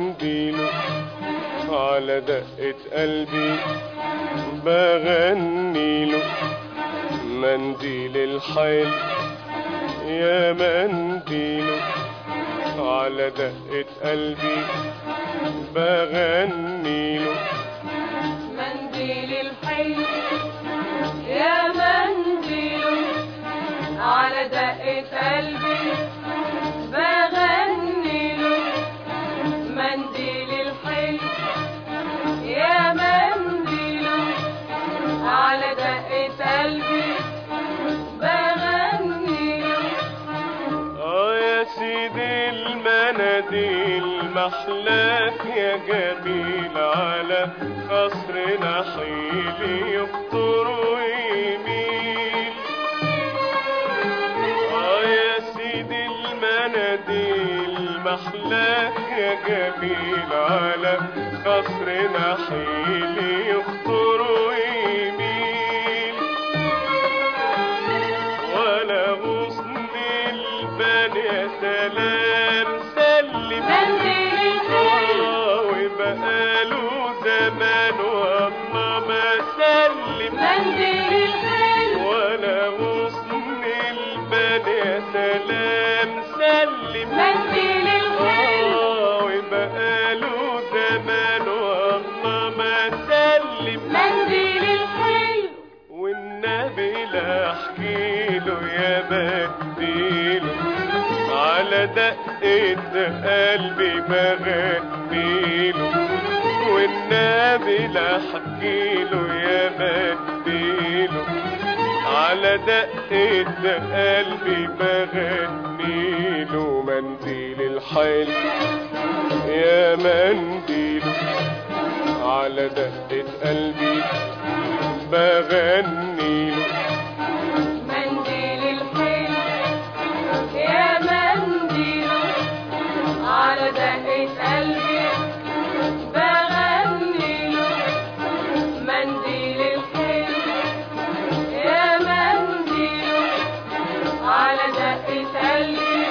منديله على دقة قلبي بغنيله منديل الحيل يا منديله على دقة قلبي بغنيله منديل الحلو يا منديل على دقة قلبي بغني له منديل الحلو يا منديل على دقة قلبي بغني له اه يا سيدي المناديل محلاك يا جميل على قصر نحيل يخطر ويميل اه يا سيدي المناديل محلاك يا جميل على قصر نحيل يخطر ويميل ولا غصن البال يا سلام سلم منديل الحلو آه، وبقاله زمان والله ما سلم منديل الحلو ولا غصن البال يا سلام سلم منديل الحلو آه، وبقاله زمان والله ما سلم منديل الحلو والنبي لا احكيله يا بديله على دقة قلبي بغنيله والنبي لا احكيله يا بديله على دقة قلبي بغنيله منديل الحيل يا منديل على دقة قلبي بغنيله منديل الحلو يا منديل على دقة قلبي بغني له منديل الحلو يا منديل على دقة قلبي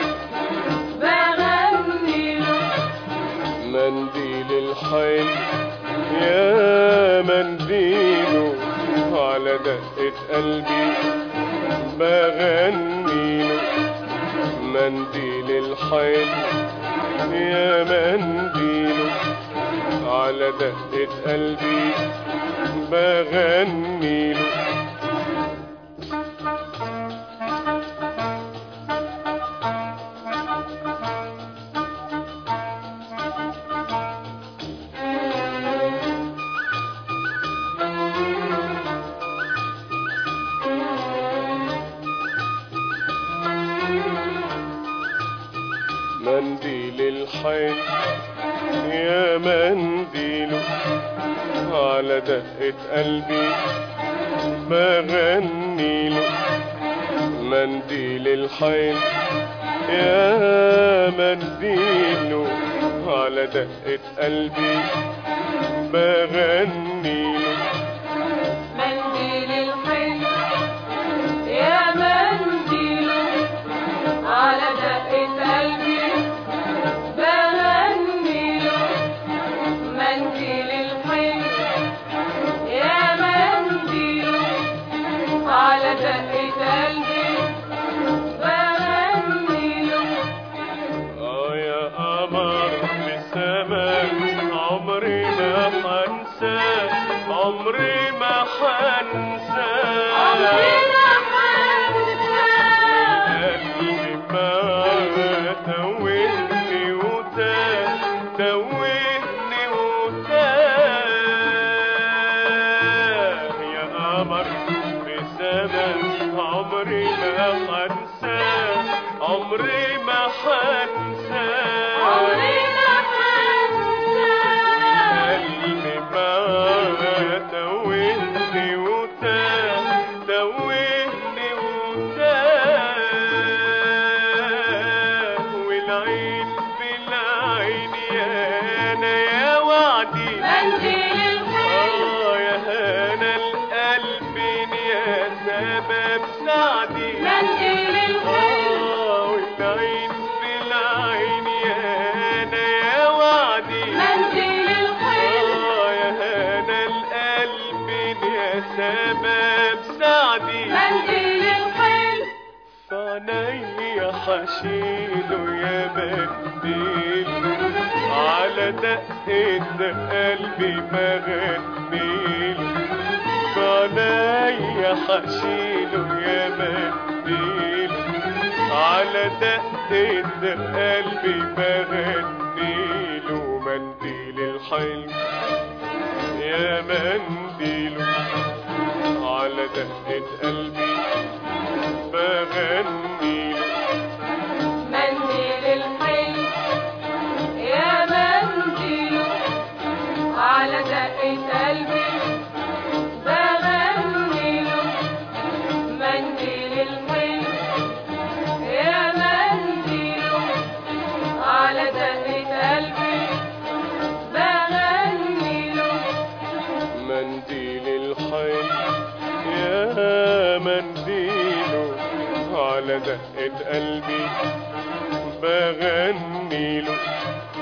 بغني له منديل الحيل يا منديله على دقة قلبي بغنيله منديل الحيل يا منديله على دقة قلبي بغنيله منديل الحيل يا منديله على دقة قلبي بغنيله منديل الحيل يا منديله على دقة قلبي بغنيله منديل الحلو يا منديل على دقة قلبي بغني له منديل الحلو يا منديل على دقة قلبي بغني له اه يا قمر في السماء عمري ما حنسى عمري ما حنسى عمرنا حنسى قلبي ما توهني وتاه توهني وتاه يا قمر في السماء عمري ما حنسى عمري ما حنسى عمرنا حنسى قلبي ما توهني وتاه حشيله يا منديل على دقة قلبي مغنيل بعنايا حشيله يا منديل على دقة قلبي مغنيل ومنديل الحلم يا منديل على دقة قلبي بغنيل منديل الحلم يا منديل على دقة قلبي بغنيله منديل الحلم يا منديل على دقة قلبي بغنيله منديل الحي يا منديله على دقة قلبي بغنيله